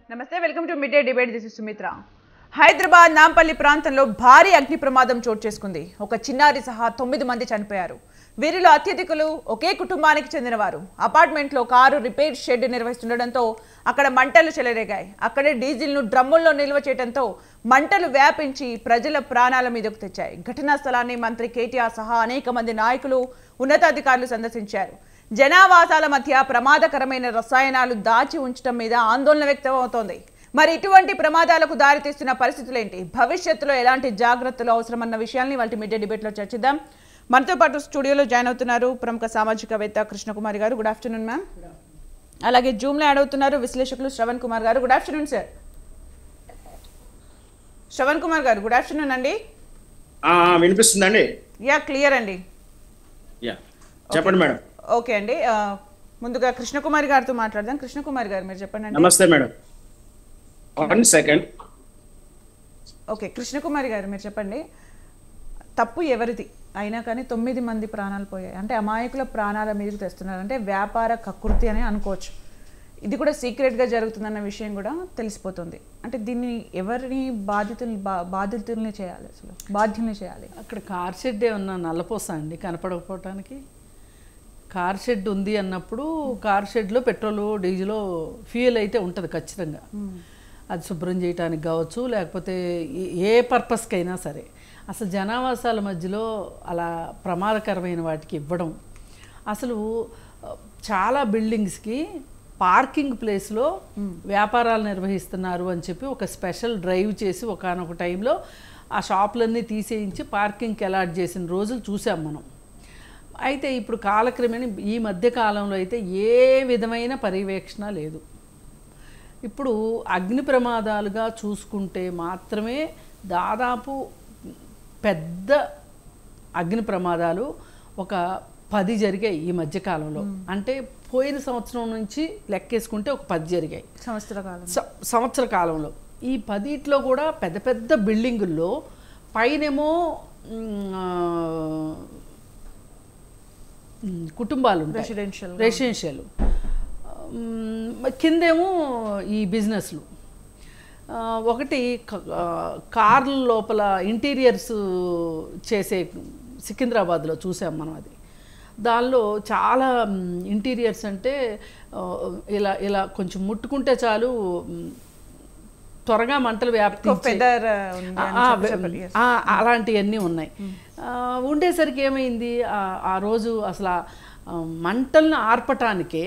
నమస్తే welcome to mid day debate this is Sumitra Hyderabad Nampally ప్రాంతంలో భారీ అగ్ని ప్రమాదం చోటు చేసుకుంది ఒక చిన్నారి సహా తొమ్మిది మంది చనిపోయారు వీరిలో అత్యధికులు ఒకే కుటుంబానికి చెందినవారు అపార్ట్మెంట్లో కారు రిపేర్ షెడ్ నిర్వహిస్తుండటంతో అక్కడ మంటలు చెలరేగాయి అక్కడే డీజిల్ను డ్రమ్ముల్లో నిల్వ చేయడంతో మంటలు వ్యాపించి ప్రజల ప్రాణాల మీదకు తెచ్చాయి ఘటనా స్థలాన్ని మంత్రి కేటీఆర్ సహా అనేక మంది నాయకులు ఉన్నతాధికారులు సందర్శించారు జనావాసాల మధ్య ప్రమాదకరమైన రసాయనాలు దాచి ఉంచడం మీద ఆందోళన వ్యక్తమవుతోంది మరి ఇటువంటి ప్రమాదాలకు దారితీస్తున్న పరిస్థితులేంటి భవిష్యత్తులో ఎలాంటి జాగ్రత్తలు అవసరమన్న విషయాల్ని వాళ్ళ మీడియా డిబేట్లో చర్చిద్దాం మనతో పాటు స్టూడియోలో జాయిన్ అవుతున్నారు ప్రముఖ సామాజికవేత్త కృష్ణకుమారి గారు గుడ్ ఆఫ్టర్నూన్ మ్యామ్ అలాగే జూమ్లో యాడ్ అవుతున్నారు విశ్లేషకులు శ్రవణ్ కుమార్ గారు good afternoon sir Shravan Kumar గారు గుడ్ ఆఫ్టర్నూన్ అండి ఆ, ఆ, వినిపిస్తుందండి యా క్లియర్ అండి యా చెప్పండి మేడం ఓకే అండి ఆ, ముందుగా కృష్ణకుమారి గారితో మాట్లాడదాం కృష్ణకుమారి గారు మీరు చెప్పండి అండి నమస్తే madam one second okay Krishnakumari గారు మీరు చెప్పండి తప్పు ఎవరిది అయినా కానీ తొమ్మిది మంది ప్రాణాలు పోయాయి అంటే అమాయకుల ప్రాణాల మీదకి తెస్తున్నారు అంటే వ్యాపార కకృతి అని అనుకోవచ్చు ఇది కూడా సీక్రెట్గా జరుగుతుందన్న విషయం కూడా తెలిసిపోతుంది అంటే దీన్ని ఎవరిని బాధితులు బా బాధితుల్ని చేయాలి అసలు బాధ్యుల్ని చేయాలి అక్కడ కార్ షెడ్ ఏమన్నా నల్లపోసా అండి కనపడకపోవటానికి కార్ షెడ్ ఉంది అన్నప్పుడు కార్ షెడ్లో పెట్రోల్ డీజిల్ ఫ్యూయల్ అయితే ఉంటుంది ఖచ్చితంగా అది శుభ్రం చేయడానికి కావచ్చు లేకపోతే ఏ- ఏ పర్పస్కైనా సరే అసలు జనావాసాల మధ్యలో అలా ప్రమాదకరమైన వాటికి ఇవ్వడం అసలు ఆ, చాలా బిల్డింగ్స్కి పార్కింగ్ ప్లేస్లో వ్యాపారాలు నిర్వహిస్తున్నారు అని చెప్పి ఒక స్పెషల్ డ్రైవ్ చేసి ఒకనొక టైంలో ఆ షాపులన్నీ తీసేయించి పార్కింగ్కి అలాట్ చేసిన రోజులు చూసాం మనం అయితే ఇప్పుడు కాలక్రమేణా ఈ మధ్య కాలంలో అయితే ఏ విధమైన పర్యవేక్షణ లేదు ఇప్పుడు అగ్ని ప్రమాదాలుగా చూసుకుంటే మాత్రమే దాదాపు పెద్ద అగ్ని ప్రమాదాలు ఒక పది జరిగాయి ఈ మధ్య కాలంలో అంటే పోయిన సంవత్సరం నుంచి లెక్కేసుకుంటే ఒక పది జరిగాయి సంవత్సర కాలం స- సంవత్సర కాలంలో ఈ పదిట్లో కూడా పెద్ద పెద్ద బిల్డింగుల్లో పైనేమో మ్, ఆ, మ్, కుటుంబాలు ఉంటాయి రెసిడెన్షియల్ రెసిడెన్షియల్ మ్, కిందేమో ఈ బిజినెస్లు ఆ, ఒకటి క- ఆ, కార్ల లోపల ఇంటీరియర్స్ చేసే సికింద్రాబాద్లో చూసాం మనం అది దానిలో చాలా ఇంటీరియర్స్ అంటే ఆ, ఇలా ఇలా కొంచెం ముట్టుకుంటే చాలు మ్, త్వరగా మంటలు వ్యాప్తి ఫెదర్ ఉంది అని ఆ, చెప్పి చెప్పారు. Yes. ఆ, అలాంటివన్నీ ఉన్నాయి ఆ, ఉండేసరికి ఏమైంది ఆ, ఆ రోజు అసలు ఆ, ఆ, మంటలను ఆర్పటానికే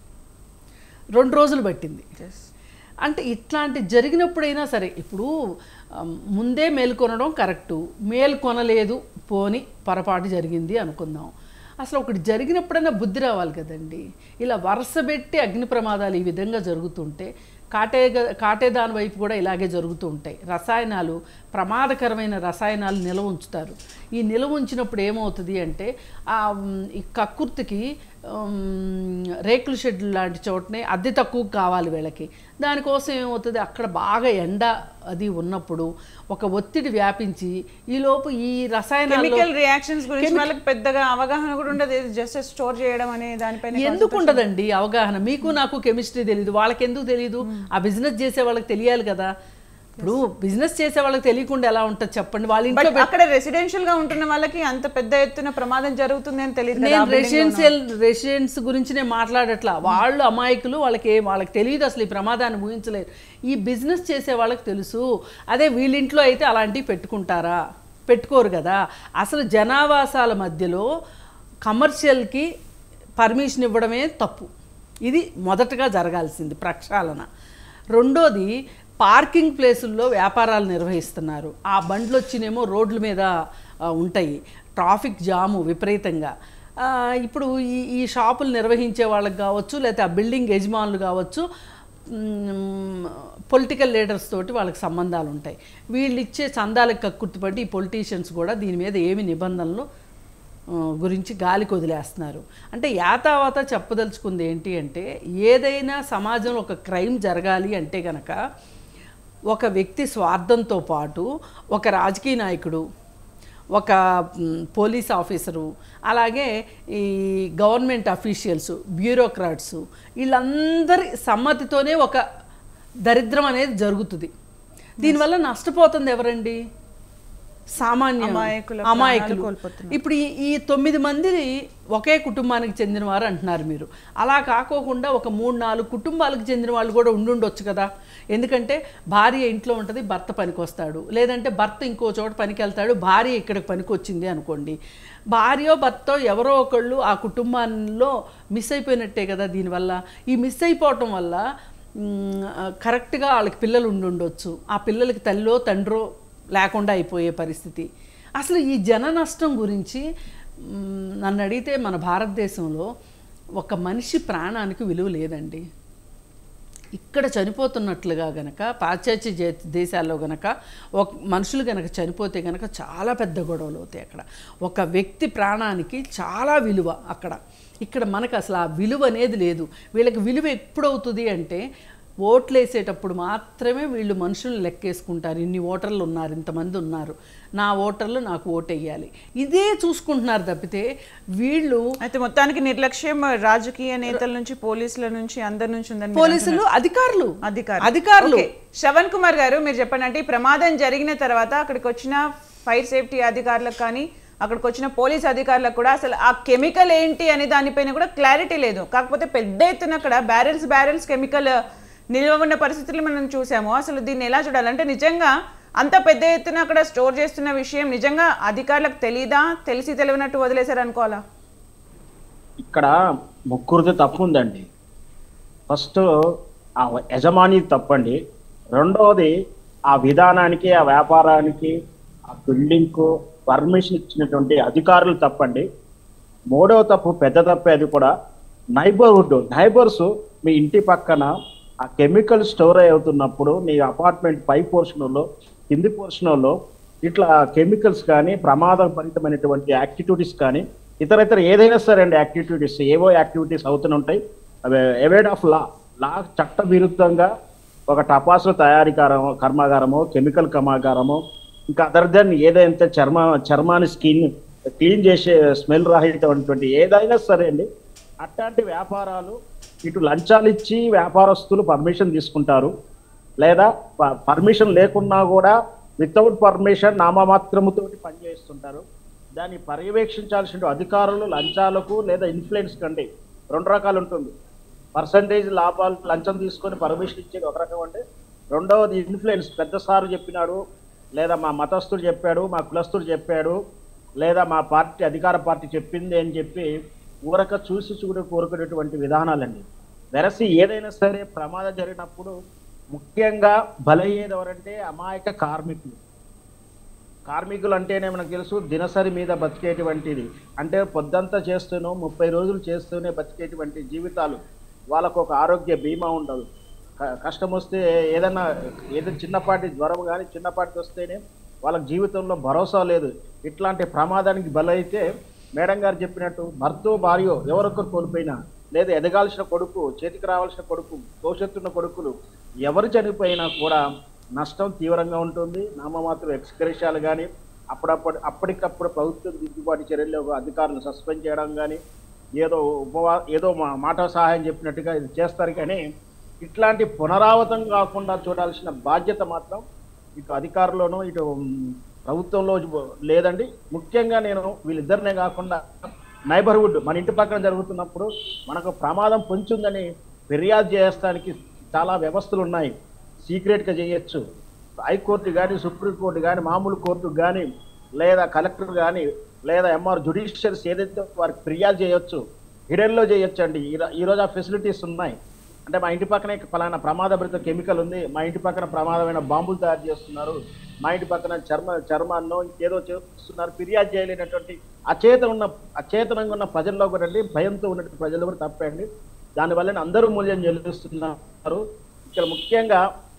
రెండు రోజులు పట్టింది Yes. అంటే ఇట్లాంటి జరిగినప్పుడైనా సరే ఇప్పుడు ఆ, ముందే మేల్కొనడం కరెక్టు మేల్కొనలేదు పోని పొరపాటు జరిగింది అనుకుందాం అసలు ఒకటి జరిగినప్పుడైనా బుద్ధి రావాలి కదండి ఇలా వరుస పెట్టి అగ్ని ప్రమాదాలు ఈ విధంగా జరుగుతుంటే కాటే కాటేదాని వైపు కూడా ఇలాగే జరుగుతూ ఉంటాయి రసాయనాలు ప్రమాదకరమైన రసాయనాలు నిల్వ ఉంచుతారు ఈ నిల్వ ఉంచినప్పుడు ఏమవుతుంది అంటే ఆ మ్, ఈ కక్కుర్తికి ఉమ్, రేకుల షెడ్ లాంటి చోటనే అద్దె తక్కువ కావాలి వీళ్ళకి దానికోసం ఏమవుతుంది అక్కడ బాగా ఎండ అది ఉన్నప్పుడు ఒక ఒత్తిడి వ్యాపించి ఈలోపు ఈ రసాయనాలు కెమికల్ రియాక్షన్స్ గురించి వాళ్ళకి పెద్దగా అవగాహన కూడా ఉండదు జస్ట్ స్టోర్ చేయడం అనే దానిపైన ఎందుకు ఉండదండి అవగాహన మీకు నాకు కెమిస్ట్రీ తెలియదు వాళ్ళకి ఎందుకు తెలియదు ఆ బిజినెస్ చేసే వాళ్ళకి తెలియాలి కదా ఇప్పుడు బిజినెస్ చేసే వాళ్ళకి తెలియకుండా ఎలా ఉంటుంది చెప్పండి వాళ్ళ ఇంట్లో బట్ అక్కడ రెసిడెన్షియల్ గా ఉంటున్న వాళ్ళకి అంత పెద్ద ఎత్తున ప్రమాదం జరుగుతుంది అని తెలియదు కదా. నేను రెసిడెన్షియల్ రెసిడెన్స్ గురించి నేను మాట్లాడట్లా వాళ్ళు అమాయకులు వాళ్ళకి ఏం వాళ్ళకి తెలియదు అసలు ఈ ప్రమాదాన్ని ఊహించలేరు ఈ బిజినెస్ చేసే వాళ్ళకి తెలుసు అదే వీళ్ళింట్లో అయితే అలాంటివి పెట్టుకుంటారా పెట్టుకోరు కదా అసలు జనావాసాల మధ్యలో కమర్షియల్కి పర్మిషన్ ఇవ్వడమే తప్పు ఇది మొదటగా జరగాల్సింది ప్రక్షాళన రెండోది పార్కింగ్ ప్లేసుల్లో వ్యాపారాలు నిర్వహిస్తున్నారు ఆ బండ్లు వచ్చినేమో రోడ్ల మీద ఆ, ఉంటాయి ట్రాఫిక్ జాము విపరీతంగా ఆ, ఇప్పుడు ఈ ఈ షాపులు నిర్వహించే వాళ్ళకి కావచ్చు లేకపోతే ఆ బిల్డింగ్ యజమానులు కావచ్చు పొలిటికల్ లీడర్స్ తోటి వాళ్ళకి సంబంధాలు ఉంటాయి వీళ్ళు ఇచ్చే చందాలకు కక్కుర్తిపడి ఈ పొలిటీషియన్స్ కూడా దీని మీద ఏమి నిబంధనలు ఆ, గురించి గాలికి వదిలేస్తున్నారు అంటే యాతావాత చెప్పదలుచుకుంది ఏంటి అంటే ఏదైనా సమాజంలో ఒక క్రైమ్ జరగాలి అంటే గనక ఒక వ్యక్తి స్వార్థంతో పాటు ఒక రాజకీయ నాయకుడు ఒక మ్, పోలీస్ ఆఫీసరు అలాగే ఈ గవర్నమెంట్ అఫీషియల్స్ బ్యూరోక్రాట్స్ వీళ్ళందరి సమ్మతితోనే ఒక దరిద్రం అనేది జరుగుతుంది దీనివల్ల నష్టపోతుంది ఎవరండి సామాన్య అమాయకుల ప్రాణాలు అమాయకులు కోల్పోతున్నారు. ఇప్పుడు ఈ ఈ తొమ్మిది మంది ఒకే కుటుంబానికి చెందిన వారు అంటున్నారు మీరు అలా కాకోకుండా ఒక మూడు నాలుగు కుటుంబాలకు చెందిన వాళ్ళు కూడా ఉండుండొచ్చు కదా ఎందుకంటే భార్య ఇంట్లో ఉంటుంది భర్త పనికి వస్తాడు లేదంటే భర్త ఇంకో చోట పనికి వెళ్తాడు భార్య ఇక్కడికి పనికి వచ్చింది అనుకోండి భార్యో భర్తో ఎవరో ఒకళ్ళు ఆ కుటుంబాల్లో మిస్ అయిపోయినట్టే కదా దీనివల్ల ఈ మిస్ అయిపోవటం వల్ల మ్, కరెక్ట్గా వాళ్ళకి పిల్లలు ఉండుండొచ్చు ఆ పిల్లలకి తల్లో తండ్రో లేకుండా అయిపోయే పరిస్థితి అసలు ఈ జన నష్టం గురించి మ్, నన్ను అడిగితే మన భారతదేశంలో ఒక మనిషి ప్రాణానికి విలువ లేదండి ఇక్కడ చనిపోతున్నట్లుగా గనక పాశ్చాత్య జే- దేశాల్లో గనక ఒక మనుషులు గనక చనిపోతే గనక చాలా పెద్ద గొడవలు అవుతాయి అక్కడ ఒక వ్యక్తి ప్రాణానికి చాలా విలువ అక్కడ ఇక్కడ మనకు అసలు ఆ విలువ అనేది లేదు వీళ్ళకి విలువ ఎప్పుడవుతుంది అంటే ఓట్లు వేసేటప్పుడు మాత్రమే వీళ్ళు మనుషులు లెక్కేసుకుంటారు ఇన్ని ఓటర్లు ఉన్నారు ఇంతమంది ఉన్నారు నా ఓటర్లు నాకు ఓటు వేయాలి ఇదే చూసుకుంటున్నారు తప్పితే వీళ్ళు అయితే మొత్తానికి నిర్లక్ష్యం రాజకీయ నేతల నుంచి పోలీసుల నుంచి అందరి నుంచి ఉందని మీరు పోలీసులు అధికారులు అధికారులు అధికారులు ఓకే. శ్రవణ్ కుమార్ గారు మీరు చెప్పండి అంటే ఈ ప్రమాదం జరిగిన తర్వాత అక్కడికి వచ్చిన ఫైర్ సేఫ్టీ అధికారులకు కానీ అక్కడికి వచ్చిన పోలీస్ అధికారులకు కూడా అసలు ఆ కెమికల్ ఏంటి అనే దానిపైన కూడా క్లారిటీ లేదు కాకపోతే పెద్ద ఎత్తున అక్కడ బ్యారెల్స్ బ్యారెల్స్ కెమికల్ నిల్వ ఉన్న పరిస్థితులు మనం చూసాము అసలు దీన్ని ఎలా చూడాలంటే నిజంగా అంత పెద్ద ఎత్తున అక్కడ స్టోర్ చేస్తున్న విషయం నిజంగా అధికారులకు తెలీదా తెలిసి తెలియనట్టు వదిలేశారు అనుకోవాలా ఇక్కడ ముగ్గురిది తప్పు ఉందండి ఫస్ట్ ఆ యజమాని తప్పండి రెండవది ఆ విధానానికి ఆ వ్యాపారానికి ఆ బిల్డింగ్కు పర్మిషన్ ఇచ్చినటువంటి అధికారులు తప్పండి మూడవ తప్పు పెద్ద తప్పే అది కూడా నైబర్హుడ్ నైబర్స్ మీ ఇంటి పక్కన ఆ కెమికల్ స్టోర్ అవుతున్నప్పుడు మీ అపార్ట్మెంట్ పై పోర్షన్లో కింది పోర్షన్లో ఇట్లా కెమికల్స్ కానీ ప్రమాదభరితమైనటువంటి యాక్టివిటీస్ కానీ ఇతర ఇతర ఏదైనా సరే అండి యాక్టివిటీస్ ఏవో యాక్టివిటీస్ అవుతూనే ఉంటాయి అవి అవేడ్ ఆఫ్ లా లా చట్ట విరుద్ధంగా ఒక టపాసుల తయారీ కారమో కర్మాగారమో కెమికల్ కర్మాగారమో ఇంకా అదర్ దెన్ ఏదైతే చర్మ చర్మాన్ని స్కిన్ క్లీన్ చేసే స్మెల్ రాహితమైనటువంటి ఏదైనా సరే అండి అట్లాంటి వ్యాపారాలు ఇటు లంచాలు ఇచ్చి వ్యాపారస్తులు పర్మిషన్ తీసుకుంటారు లేదా పర్మిషన్ లేకున్నా కూడా వితౌట్ పర్మిషన్ నామమాత్రముతోటి పనిచేస్తుంటారు దాన్ని పర్యవేక్షించాల్సిన అధికారులు లంచాలకు లేదా ఇన్ఫ్లుయెన్స్ కండి రెండు రకాలు ఉంటుంది పర్సంటేజ్ లాభాలు లంచం తీసుకొని పర్మిషన్ ఇచ్చేది ఒక రకం అంటే రెండవది ఇన్ఫ్లుయెన్స్ పెద్ద సారు చెప్పినాడు లేదా మా మతస్థుడు చెప్పాడు మా కులస్థుడు చెప్పాడు లేదా మా పార్టీ అధికార పార్టీ చెప్పింది అని చెప్పి ఊరక చూసి చూడ కోరుకునేటువంటి విధానాలండి వెరసి ఏదైనా సరే ప్రమాదం జరిగినప్పుడు ముఖ్యంగా బలయ్యేది ఎవరంటే అమాయక కార్మికులు కార్మికులు అంటేనే మనకు తెలుసు దినసరి మీద బతికేటువంటిది అంటే పొద్దంతా చేస్తూనో ముప్పై రోజులు చేస్తూనే బతికేటువంటి జీవితాలు వాళ్ళకు ఒక ఆరోగ్య బీమా ఉండదు క- కష్టం వస్తే ఏదైనా ఏదైనా చిన్నపాటి జ్వరం కానీ చిన్నపాటి వస్తేనే వాళ్ళకి జీవితంలో భరోసా లేదు ఇట్లాంటి ప్రమాదానికి బలైతే మేడం గారు చెప్పినట్టు భర్తో భార్యో ఎవరొకరు కోల్పోయినా లేదా ఎదగాల్సిన కొడుకు చేతికి రావాల్సిన కొడుకు భవిష్యత్తున్న కొడుకులు ఎవరు చనిపోయినా కూడా నష్టం తీవ్రంగా ఉంటుంది నామమాత్రం ఎక్స్క్రేషాలు కానీ అప్పుడప్పుడు అప్పటికప్పుడు ప్రభుత్వం దిద్దుబాటు చర్యలు అధికారులు సస్పెండ్ చేయడం కానీ ఏదో ఉపవా ఏదో మా మాట సహాయం చెప్పినట్టుగా ఇది చేస్తారు కానీ ఇట్లాంటి పునరావృతం కాకుండా చూడాల్సిన బాధ్యత మాత్రం ఇటు అధికారుల్లోనూ ఇటు ఉమ్, ప్రభుత్వంలో లేదండి ముఖ్యంగా నేను వీళ్ళిద్దరినే కాకుండా నైబర్హుడ్ మన ఇంటి పక్కన జరుగుతున్నప్పుడు మనకు ప్రమాదం పొంచుందని ఫిర్యాదు చేస్తానికి చాలా వ్యవస్థలు ఉన్నాయి సీక్రెట్గా చేయొచ్చు హైకోర్టు కానీ సుప్రీంకోర్టు కానీ మామూలు కోర్టు కానీ లేదా కలెక్టర్ కానీ లేదా ఎంఆర్ జుడిషియల్స్ ఏదైతే వారికి ఫిర్యాదు చేయొచ్చు హిడెన్లో చేయొచ్చు అండి ఈరోజు ఆ ఫెసిలిటీస్ ఉన్నాయి అంటే మా ఇంటి పక్కనే ఫలానా ప్రమాదభరిత కెమికల్ ఉంది మా ఇంటి పక్కన ప్రమాదమైన బాంబులు తయారు చేస్తున్నారు మా ఇంటి పక్కన చర్మ చర్మాన్నో ఇంకేదో చేస్తున్నారు ఫిర్యాదు చేయలేనటువంటి అచేతన ఉన్న అచేతనంగా ఉన్న ప్రజల్లో కూడా అండి భయంతో ఉన్నటువంటి ప్రజలు కూడా తప్పండి దానివల్ల అందరూ మూల్యం చెల్లిస్తున్నారు ఇక్కడ ముఖ్యంగా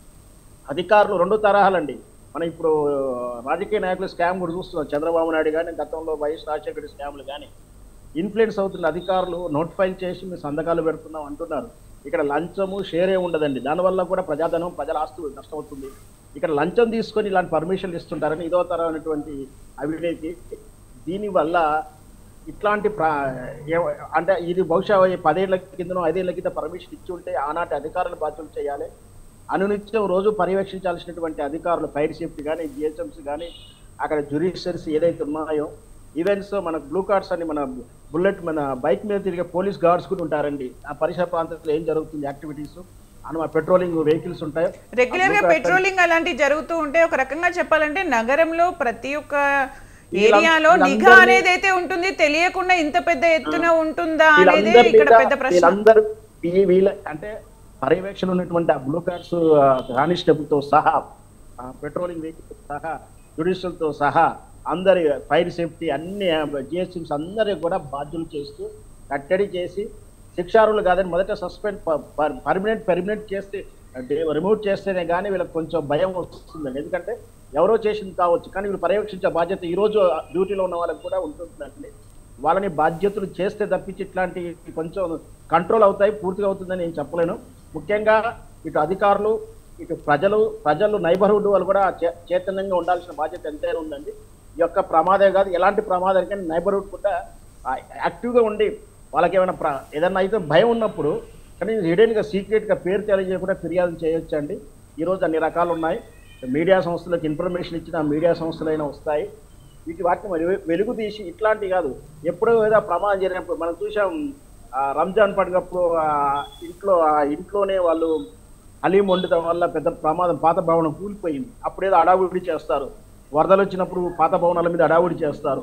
అధికారులు రెండు తరహాలండి మనం ఇప్పుడు రాజకీయ నాయకుల స్కామ్ కూడా చూస్తున్నాం చంద్రబాబు నాయుడు కానీ గతంలో వైఎస్ రాజశేఖర రెడ్డి స్కామ్లు కానీ ఇన్ఫ్లుయెన్స్ అవుతున్న అధికారులు నోటిఫై చేసి మీ సంతకాలు పెడుతున్నాం అంటున్నారు ఇక్కడ లంచము షేరే ఉండదండి దానివల్ల కూడా ప్రజాధనం ప్రజల ఆస్తులు నష్టమవుతుంది ఇక్కడ లంచం తీసుకొని ఇలాంటి పర్మిషన్లు ఇస్తుంటారని ఇదో తరమైనటువంటి అవినీతి దీనివల్ల ఇట్లాంటి ప్ర ఏ- అంటే ఇది బహుశా ఈ పదేళ్ల కిందనో ఐదేళ్ల కింద పర్మిషన్ ఇచ్చి ఉంటే ఆనాటి అధికారులు బాధ్యతలు చేయాలి అనునిత్యం రోజు పర్యవేక్షించాల్సినటువంటి అధికారులు ఫైర్ సేఫ్టీ కానీ జిహెచ్ఎంసీ కానీ అక్కడ జ్యుడిషియరీస్ ఏదైతే ఉన్నాయో ఈవెంట్స్ మన బ్లూ కార్డ్స్ అని మన బుల్లెట్ మన బైక్ మీద తిరిగే పోలీస్ గార్డ్స్ కూడా ఉంటారండి ఆ పరిసర ప్రాంతంలో ఏం జరుగుతుంది యాక్టివిటీస్ అని మా పెట్రోలింగ్ వెహికల్స్ ఉంటాయి రెగ్యులర్ గా పెట్రోలింగ్ అలాంటివి జరుగుతూ ఉంటే ఒక రకంగా చెప్పాలంటే నగరంలో ప్రతి ఒక్క ఏరియాలో నిఘా అనేది అయితే ఉంటుంది తెలియకుండా ఇంత పెద్ద ఎత్తున ఉంటుందా అనేది వీళ్ళందరి ఇక్కడ మీద- పెద్ద ప్రశ్న వీళ్ళందరూ ఈ- వీళ్ళ అంటే పర్యవేక్షణ ఉన్నటువంటి ఆ బ్లూ కార్డ్స్ కానిస్టేబుల్ తో సహా పెట్రోలింగ్ వెహికల్ సహా జుడిషియల్ తో సహా అందరి ఫైర్ సేఫ్టీ అన్ని జిఎస్టీస్ అందరికి కూడా బాధ్యులు చేస్తూ కట్టడి చేసి శిక్షారులు కాదని మొదట సస్పెండ్ పర్మనెంట్ పర్మనెంట్ చేస్తే అంటే రిమూవ్ చేస్తేనే కానీ వీళ్ళకి కొంచెం భయం వస్తుందండి ఎందుకంటే ఎవరో చేసింది కావచ్చు కానీ వీళ్ళు పర్యవేక్షించే బాధ్యత ఈ రోజు డ్యూటీలో ఉన్న వాళ్ళకి కూడా ఉంటుందండి వాళ్ళని బాధ్యతలు చేస్తే తప్పించి ఇట్లాంటి కొంచెం కంట్రోల్ అవుతాయి పూర్తిగా అవుతుందని నేను చెప్పలేను ముఖ్యంగా ఇటు అధికారులు ఇటు ప్రజలు ప్రజలు నైబర్హుడ్ వాళ్ళు కూడా చే- చైతన్యంగా ఉండాల్సిన బాధ్యత ఎంతైనా ఉందండి ఈ యొక్క ప్రమాదే కాదు ఎలాంటి ప్రమాదానికైనా నైబర్హుడ్ కూడా ఆ, యాక్టివ్గా ఉండి వాళ్ళకి ఏమైనా ప్ర ఏదైనా అయితే భయం ఉన్నప్పుడు కానీ హిడెన్గా సీక్రెట్గా పేరు తెలియజేయకుండా ఫిర్యాదు చేయొచ్చండి ఈరోజు అన్ని రకాలు ఉన్నాయి మీడియా సంస్థలకు ఇన్ఫర్మేషన్ ఇచ్చిన మీడియా సంస్థలైనా వస్తాయి వీటి వాటిని మరి వె- వెలుగు తీసి ఇట్లాంటి కాదు ఎప్పుడో ఏదో ప్రమాదం జరిగినప్పుడు మనం చూసాం ఆ, రంజాన్ పండుగప్పుడు ఆ ఇంట్లో ఆ ఇంట్లోనే వాళ్ళు హలీం వండటం వల్ల పెద్ద ప్రమాదం పాత భవనం కూలిపోయింది అప్పుడు ఏదో అడావుడి చేస్తారు వరదలు వచ్చినప్పుడు పాత భవనాల మీద అడావుడి చేస్తారు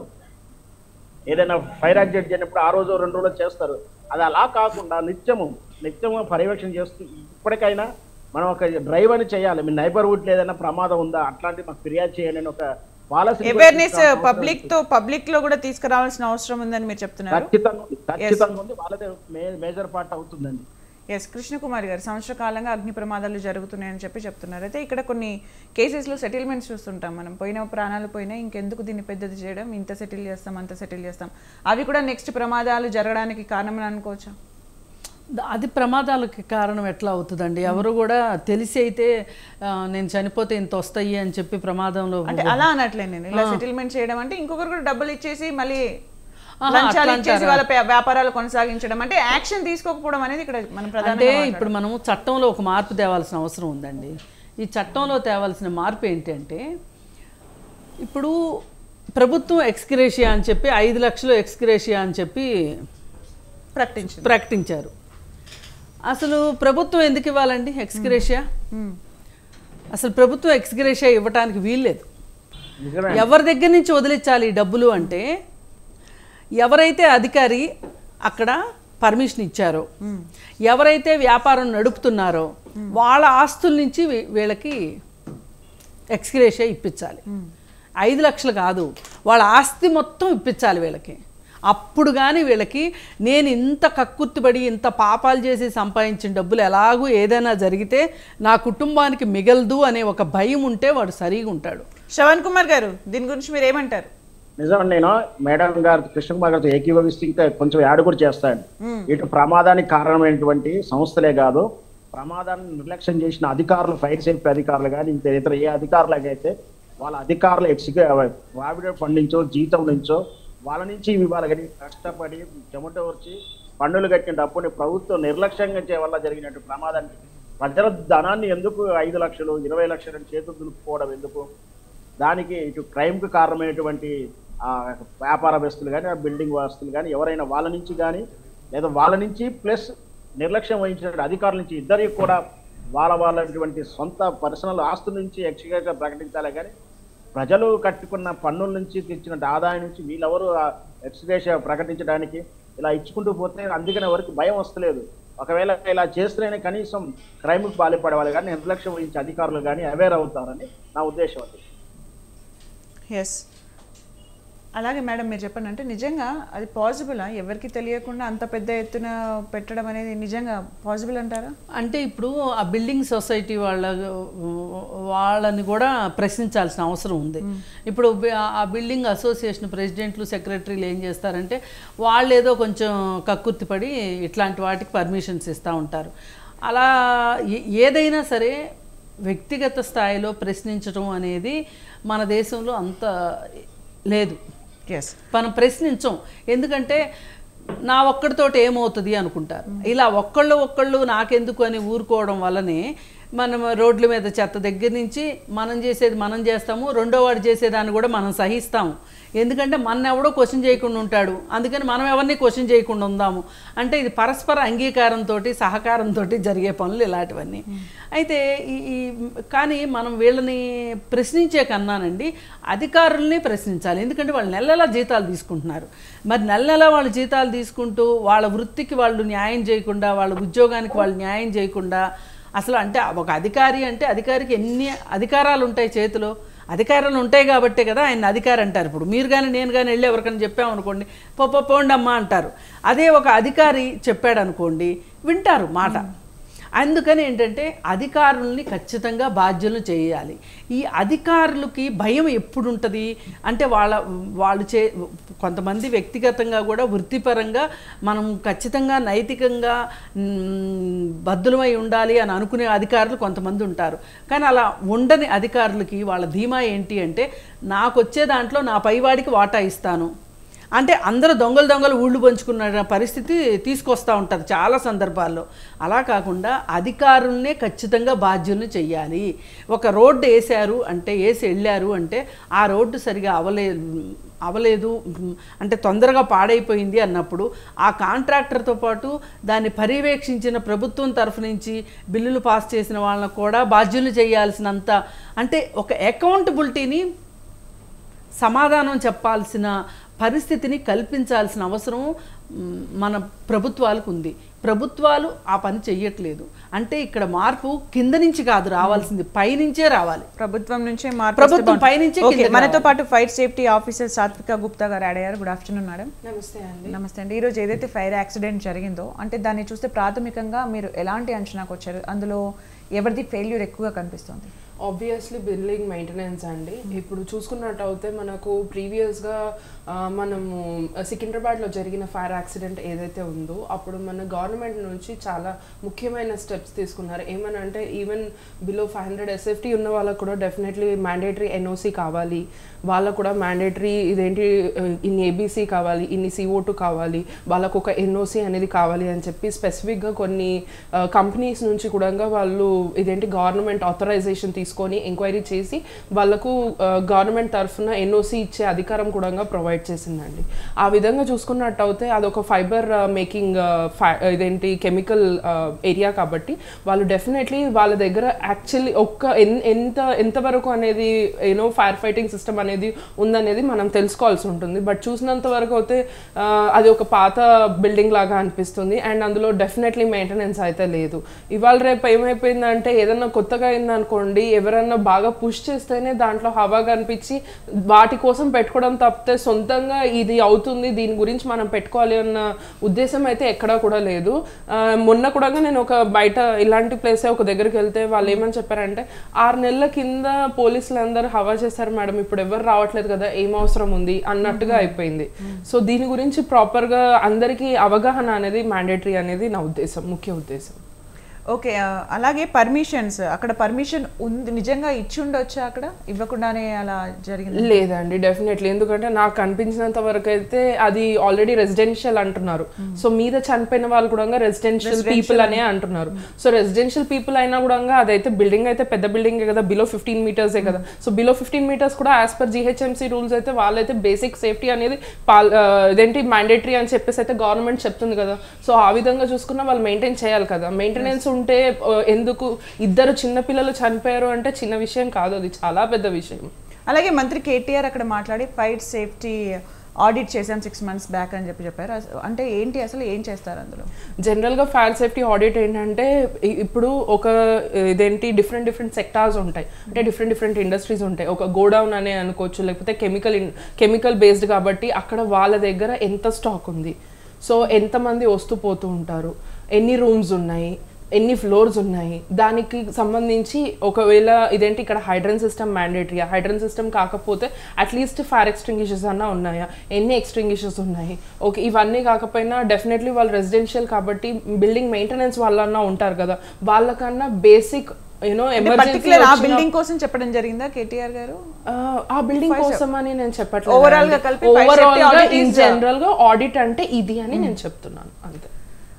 ఏదైనా ఫైర్ యాక్సిడెంట్ జరిగినప్పుడు ఆ రోజు రెండు రోజులు చేస్తారు అది అలా కాకుండా నిత్యము నిత్యము పర్యవేక్షణ చేస్తూ ఇప్పటికైనా మనం ఒక డ్రైవ్ అని చేయాలి మీ నైబర్హుడ్ ఏదైనా ప్రమాదం ఉందా అట్లాంటి మాకు ఫిర్యాదు చేయండి అని ఒక పాలసీ అవేర్నెస్ పబ్లిక్ తో పబ్లిక్ లో కూడా తీసుకురావాల్సిన అవసరం ఉందని మీరు చెప్తున్నారు ఖచ్చితంగా ఉంది ఖచ్చితంగా ఉంది వాళ్ళదే మే- మేజర్ పార్ట్ అవుతుందండి ఎస్ కృష్ణకుమారి గారు సంవత్సర కాలంగా అగ్ని ప్రమాదాలు జరుగుతున్నాయని చెప్పి చెప్తున్నారు అయితే ఇక్కడ కొన్ని కేసెస్లో సెటిల్మెంట్స్ చూస్తుంటాం మనం పోయిన ప్రాణాలు పోయినా ఇంకెందుకు దీన్ని పెద్దది చేయడం ఇంత సెటిల్ చేస్తాం అంత సెటిల్ చేస్తాం అవి కూడా నెక్స్ట్ ప్రమాదాలు జరగడానికి కారణమని అనుకోవచ్చా ద- అది ప్రమాదాలకి కారణం ఎట్లా అవుతుందండి ఎవరు కూడా తెలిసి అయితే ఆ, నేను చనిపోతే ఇంత వస్తాయి అని చెప్పి ప్రమాదంలో అంటే అలా అనట్లే నేను ఇలా సెటిల్మెంట్ చేయడం అంటే ఇంకొకరు కూడా డబ్బులు ఇచ్చేసి మళ్ళీ ఆహా, లంచాలు అట్లా ఇచ్చేసి అంటారా? వాళ్ళ పే- వ్యాపారాలు కొనసాగించడం అంటే యాక్షన్ తీసుకోకపోవడం అనేది ఇక్కడ మనం అంటే ప్రధానంగా ఇప్పుడు మనము చట్టంలో ఒక మార్పు తేవాల్సిన అవసరం ఉందండి ఈ చట్టంలో తేవాల్సిన మార్పు ఏంటంటే ఇప్పుడు ప్రభుత్వం ఎక్స్క్రేషియా అని చెప్పి ఐదు లక్షలు ఎక్స్క్రేషియా అని చెప్పి ప్రకటించింది ప్రకటించారు అసలు ప్రభుత్వం ఎందుకు ఇవ్వాలండి ఎక్స్గ్రేషియా మ్మ్. అసలు ప్రభుత్వం ఎక్స్గ్రేషియా ఇవ్వటానికి వీల్లేదు నిజమే ఎవరి దగ్గర నుంచి వదిలించాలి ఈ డబ్బులు అంటే ఎవరైతే అధికారి అక్కడ పర్మిషన్ ఇచ్చారో ఎవరైతే వ్యాపారం నడుపుతున్నారో వాళ్ళ ఆస్తుల నుంచి వీ- వీళ్ళకి ఎక్స్గ్రేషియా ఇప్పించాలి ఐదు లక్షలు కాదు వాళ్ళ ఆస్తి మొత్తం ఇప్పించాలి వీళ్ళకి అప్పుడు కానీ వీళ్ళకి నేను ఇంత కక్కుర్తిపడి ఇంత పాపాలు చేసి సంపాదించిన డబ్బులు ఎలాగూ ఏదైనా జరిగితే నా కుటుంబానికి మిగలదు అనే ఒక భయం ఉంటే వాడు సరిగా ఉంటాడు శ్రవణ్ కుమార్ గారు దీని గురించి మీరు ఏమంటారు నిజం నేను మేడం గారు కృష్ణకుమార్ గారితో ఏకీభవిస్తే ఇంకా కొంచెం యాడ్ కూడా చేస్తాను ఇటు ప్రమాదానికి కారణమైనటువంటి సంస్థలే కాదు ప్రమాదాన్ని నిర్లక్ష్యం చేసిన అధికారులు ఫైర్ సేఫ్టీ అధికారులు కానీ ఇంకా ఇతర ఏ అధికారులకైతే వాళ్ళ అధికారులు ఎక్సిక్యూ ప్రావిడెంట్ ఫండ్ నుంచో జీతం నుంచో వాళ్ళ నుంచి ఇవాళ కానీ కష్టపడి చెమట వచ్చి పన్నులు కట్టిన డబ్బుని ప్రభుత్వం నిర్లక్ష్యంగా చేయడం వల్ల జరిగినట్టు ప్రమాదానికి ప్రజల ధనాన్ని ఎందుకు ఐదు లక్షలు ఇరవై లక్షలు అని చేతులు దులుపుకోవడం ఎందుకు దానికి ఇటు క్రైమ్కి కారణమైనటువంటి ఆ వ్యాపారవేస్తులు కానీ ఆ బిల్డింగ్ వాస్తులు కానీ ఎవరైనా వాళ్ళ నుంచి కానీ లేదా వాళ్ళ నుంచి ప్లస్ నిర్లక్ష్యం వహించిన అధికారుల నుంచి ఇద్దరికి కూడా వాళ్ళ వాళ్ళటువంటి సొంత పర్సనల్ ఆస్తుల నుంచి ఎక్స్గా ప్రకటించాలి కానీ ప్రజలు కట్టుకున్న పన్నుల నుంచి తెచ్చిన ఆదాయం నుంచి వీళ్ళెవరు ఎక్స్గ్రేష ప్రకటించడానికి ఇలా ఇచ్చుకుంటూ పోతే అందుకనే ఎవరికి భయం వస్తలేదు ఒకవేళ ఇలా చేస్తేనే కనీసం క్రైమ్కి బాలిపడేవాళ్ళు కానీ నిర్లక్ష్యం వహించే అధికారులు కానీ అవేర్ అవుతారని నా ఉద్దేశం అది ఎస్ అలాగే మేడం మీరు చెప్పండి అంటే నిజంగా అది పాసిబులా ఎవరికి తెలియకుండా అంత పెద్ద ఎత్తున పెట్టడం అనేది నిజంగా పాసిబుల్ అంటారా అంటే ఇప్పుడు ఆ బిల్డింగ్ సొసైటీ వాళ్ళ వాళ్ళని కూడా ప్రశ్నించాల్సిన అవసరం ఉంది ఇప్పుడు బి- ఆ బిల్డింగ్ అసోసియేషన్ ప్రెసిడెంట్లు సెక్రటరీలు ఏం చేస్తారంటే వాళ్ళు ఏదో కొంచెం కక్కుర్తిపడి ఇట్లాంటి వాటికి పర్మిషన్స్ ఇస్తూ ఉంటారు అలా ఏ- ఏదైనా సరే వ్యక్తిగత స్థాయిలో ప్రశ్నించడం అనేది మన దేశంలో అంత లేదు ఎస్ మనం ప్రశ్నించం ఎందుకంటే నా ఒక్కడితోటి ఏమవుతుంది అనుకుంటారు ఇలా ఒక్కళ్ళు ఒక్కళ్ళు నాకెందుకు అని ఊరుకోవడం వల్లనే మనం రోడ్ల మీద చెత్త దగ్గర నుంచి మనం చేసేది మనం చేస్తాము రెండో వాడు చేసేదాన్ని కూడా మనం సహిస్తాము ఎందుకంటే మన ఎవడో క్వశ్చన్ చేయకుండా ఉంటాడు అందుకని మనం ఎవరిని క్వశ్చన్ చేయకుండా ఉందాము అంటే ఇది పరస్పర అంగీకారంతో సహకారంతో జరిగే పనులు ఇలాంటివన్నీ అయితే ఈ ఈ కానీ మనం వీళ్ళని ప్రశ్నించే కన్నానండి అధికారుల్ని ప్రశ్నించాలి ఎందుకంటే వాళ్ళు నెల నెలా జీతాలు తీసుకుంటున్నారు మరి నెల నెలా వాళ్ళు జీతాలు తీసుకుంటూ వాళ్ళ వృత్తికి వాళ్ళు న్యాయం చేయకుండా వాళ్ళ ఉద్యోగానికి వాళ్ళు న్యాయం చేయకుండా అసలు అంటే ఒక అధికారి అంటే అధికారికి ఎన్ని అధికారాలు ఉంటాయి చేతిలో అధికారాలు ఉంటాయి కాబట్టే కదా ఆయన అధికారి అంటారు ఇప్పుడు మీరు కానీ నేను కానీ వెళ్ళి ఎవరికైనా చెప్పామనుకోండి పో పో, పోండి అమ్మా అంటారు అదే ఒక అధికారి చెప్పాడు అనుకోండి వింటారు మాట అందుకని ఏంటంటే అధికారుల్ని ఖచ్చితంగా బాధ్యులు చేయాలి ఈ అధికారులకి భయం ఎప్పుడు ఉంటుంది అంటే వాళ్ళ వాళ్ళు చే కొంతమంది వ్యక్తిగతంగా కూడా వృత్తిపరంగా మనం ఖచ్చితంగా నైతికంగా మ్, బద్దులమై ఉండాలి అని అనుకునే అధికారులు కొంతమంది ఉంటారు కానీ అలా ఉండని అధికారులకి వాళ్ళ ధీమా ఏంటి అంటే నాకు వచ్చే దాంట్లో నా పైవాడికి వాటా ఇస్తాను అంటే అందరూ దొంగలు దొంగలు ఊళ్ళు పంచుకున్న పరిస్థితి తీసుకొస్తూ ఉంటారు చాలా సందర్భాల్లో అలా కాకుండా అధికారుల్నే ఖచ్చితంగా బాధ్యుల్ని చెయ్యాలి ఒక రోడ్డు వేశారు అంటే వేసి వెళ్ళారు అంటే ఆ రోడ్డు సరిగా అవలేదు అవలేదు ఉమ్, అంటే తొందరగా పాడైపోయింది అన్నప్పుడు ఆ కాంట్రాక్టర్తో పాటు దాన్ని పర్యవేక్షించిన ప్రభుత్వం తరఫు నుంచి బిల్లులు పాస్ చేసిన వాళ్ళని కూడా బాధ్యులు చేయాల్సినంత అంటే ఒక అకౌంటబిలిటీని సమాధానం చెప్పాల్సిన పరిస్థితిని కల్పించాల్సిన అవసరం మ్, మన ప్రభుత్వాలకు ఉంది ప్రభుత్వాలు ఆ పని చెయ్యట్లేదు అంటే ఇక్కడ మార్పు కింద నుంచి కాదు రావాల్సింది పైనుంచే రావాలి ప్రభుత్వం నుంచే మార్పు ప్రభుత్వం వస్తే బాగుంటుంది. పైనుంచే ఓకే, కిందకి మనతో పాటు ఫైర్ సేఫ్టీ ఆఫీసర్ సాత్విక గుప్తా గారు యాడ్ అయ్యారు గుడ్ ఆఫ్టర్నూన్ మేడం నమస్తే అండి నమస్తే అండి ఈరోజు ఏదైతే ఫైర్ యాక్సిడెంట్ జరిగిందో అంటే దాన్ని చూస్తే ప్రాథమికంగా మీరు ఎలాంటి అంచనాకు వచ్చారు అందులో ఎవరిది ఫెయిల్యూర్ ఎక్కువగా కనిపిస్తుంది ఆబ్వియస్లీ బిల్డింగ్ మెయింటెనెన్స్ అండి ఇప్పుడు చూసుకున్నట్టు అయితే మనకు ప్రీవియస్గా మనము సికింద్రాబాద్లో జరిగిన ఫైర్ యాక్సిడెంట్ ఏదైతే ఉందో అప్పుడు మన గవర్నమెంట్ నుంచి చాలా ముఖ్యమైన స్టెప్స్ తీసుకున్నారు ఏమనంటే even below five hundred SFT ఉన్న వాళ్ళకు కూడా డెఫినెట్లీ మ్యాండేటరీ ఎన్ఓసి కావాలి వాళ్ళకు కూడా మ్యాండేటరీ ఇదేంటి ఆ, ఇన్ని ఏబీసీ కావాలి ఇన్ని సిఓ టూ కావాలి వాళ్ళకు ఒక ఎన్ఓసి అనేది కావాలి అని చెప్పి స్పెసిఫిక్గా కొన్ని కంపెనీస్ నుంచి కూడా వాళ్ళు ఇదేంటి గవర్నమెంట్ ఆథరైజేషన్ తీసుకొని ఎంక్వైరీ చేసి వాళ్ళకు గవర్నమెంట్ తరఫున ఎన్ఓసి ఇచ్చే అధికారం కూడా ప్రొవైడ్ చేసిందండి ఆ విధంగా చూసుకున్నట్టు అయితే అదొక ఫైబర్ మేకింగ్ ఇదేంటి కెమికల్ ఏరియా కాబట్టి వాళ్ళు డెఫినెట్లీ వాళ్ళ దగ్గర యాక్చువల్లీ ఒక్క ఎన్- ఎంత ఎంతవరకు అనేది యూనో ఫైర్ ఫైటింగ్ సిస్టమ్ అనేది ఉందనేది మనం తెలుసుకోవాల్సి ఉంటుంది బట్ చూసినంత వరకు అయితే ఆ, అది ఒక పాత బిల్డింగ్ లాగా అనిపిస్తుంది అండ్ అందులో డెఫినెట్లీ మెయింటెనెన్స్ అయితే లేదు ఇవాళ రేపు ఏమైపోయిందంటే ఏదన్నా కొత్తగా అయిందనుకోండి ఎవరన్నా బాగా పుష్ చేస్తేనే దాంట్లో హవా కనిపించి వాటి కోసం పెట్టుకోవడం తప్పితే సొంతంగా ఇది అవుతుంది దీని గురించి మనం పెట్టుకోవాలి అన్న ఉద్దేశం అయితే ఎక్కడా కూడా లేదు ఆ, మొన్న కూడా నేను ఒక బయట ఇలాంటి ప్లేసే ఒక దగ్గరికి వెళ్తే వాళ్ళు ఏమని చెప్పారంటే ఆరు నెలల కింద పోలీసులు అందరూ హవా చేశారు మేడం ఇప్పుడు ఎవరు రావట్లేదు కదా ఏం అవసరం ఉంది అన్నట్టుగా అయిపోయింది సో దీని గురించి ప్రాపర్గా అందరికీ అవగాహన అనేది మ్యాండేటరీ అనేది నా ఉద్దేశం ముఖ్య ఉద్దేశం ఓకే ఆ, అలాగే పర్మిషన్స్ అక్కడ పర్మిషన్ ఉంది నిజంగా ఇచ్చి ఉండొచ్చా అక్కడ ఇవ్వకుండానే అలా జరిగింది లేదండి డెఫినెట్లీ ఎందుకంటే నాకు అనిపించినంత వరకు అయితే అది ఆల్రెడీ రెసిడెన్షియల్ అంటున్నారు సో మీద చనిపోయిన వాళ్ళు కూడా రెసిడెన్షియల్ పీపుల్ అనే అంటున్నారు సో రెసిడెన్షియల్ పీపుల్ అయినా కూడా అదైతే బిల్డింగ్ అయితే పెద్ద బిల్డింగ్ కదా బిలో ఫిఫ్టీన్ మీటర్సే కదా సో బిలో ఫిఫ్టీన్ మీటర్స్ కూడా యాజ్ పర్ జిహెచ్ఎంసీ రూల్స్ అయితే వాళ్ళైతే బేసిక్ సేఫ్టీ అనేది పాల్ ఆ, ఇదేంటి మ్యాండేటరీ అని చెప్పేసి అయితే గవర్నమెంట్ చెప్తుంది కదా సో ఆ విధంగా చూసుకున్న వాళ్ళు మెయింటైన్ చేయాలి కదా మెయింటెనెన్స్ ఉంటే ఆ, ఎందుకు ఇద్దరు చిన్న పిల్లలు చనిపోయారు అంటే చిన్న విషయం కాదు అది చాలా పెద్ద విషయం అలాగే మంత్రి కేటీఆర్ అక్కడ మాట్లాడి ఫైర్ సేఫ్టీ ఆడిట్ చేశాం సిక్స్ మంత్స్ బ్యాక్ అని చెప్పి చెప్పారు అస- అంటే ఏంటి అసలు ఏం చేస్తారు అందులో జనరల్గా ఫైర్ సేఫ్టీ ఆడిట్ ఏంటంటే ఇ- ఇప్పుడు ఒక ఇదేంటి డిఫరెంట్ డిఫరెంట్ సెక్టార్స్ ఉంటాయి అంటే డిఫరెంట్ డిఫరెంట్ ఇండస్ట్రీస్ ఉంటాయి ఒక గోడౌన్ అనే అనుకోవచ్చు లేకపోతే కెమికల్ కెమికల్ బేస్డ్ కాబట్టి అక్కడ వాళ్ళ దగ్గర ఎంత స్టాక్ ఉంది సో ఎంతమంది వస్తూ పోతూ ఉంటారు ఎన్ని రూమ్స్ ఉన్నాయి ఎన్ని ఫ్లోర్స్ ఉన్నాయి దానికి సంబంధించి ఒకవేళ ఇదేంటి ఇక్కడ hydrant system mandatory hydrant system కాకపోతే అట్లీస్ట్ ఫైర్ ఎక్స్టింగ్విషర్స్ అన్నా ఉన్నాయా ఎన్ని ఎక్స్టింగ్విషర్స్ ఉన్నాయి ఓకే ఇవన్నీ కాకపోయినా డెఫినెట్లీ వాళ్ళు రెసిడెన్షియల్ కాబట్టి బిల్డింగ్ మెయింటెనెన్స్ వాళ్ళన్నా ఉంటారు కదా వాళ్ళకన్నా బేసిక్ యూనో పర్టికులర్ ఆ ఎమర్జెన్సీ బిల్డింగ్ కోసం చెప్పడం జరిగిందా కేటీఆర్ గారు ఆ బిల్డింగ్ కోసం అని నేను చెప్పట్లేదు Overall గా కలిపి fire safety ఓవరాల్ గా audit ఇన్ is- జనరల్ గా ఆడిట్ అంటే ఇది అని నేను చెప్తున్నాను అంతే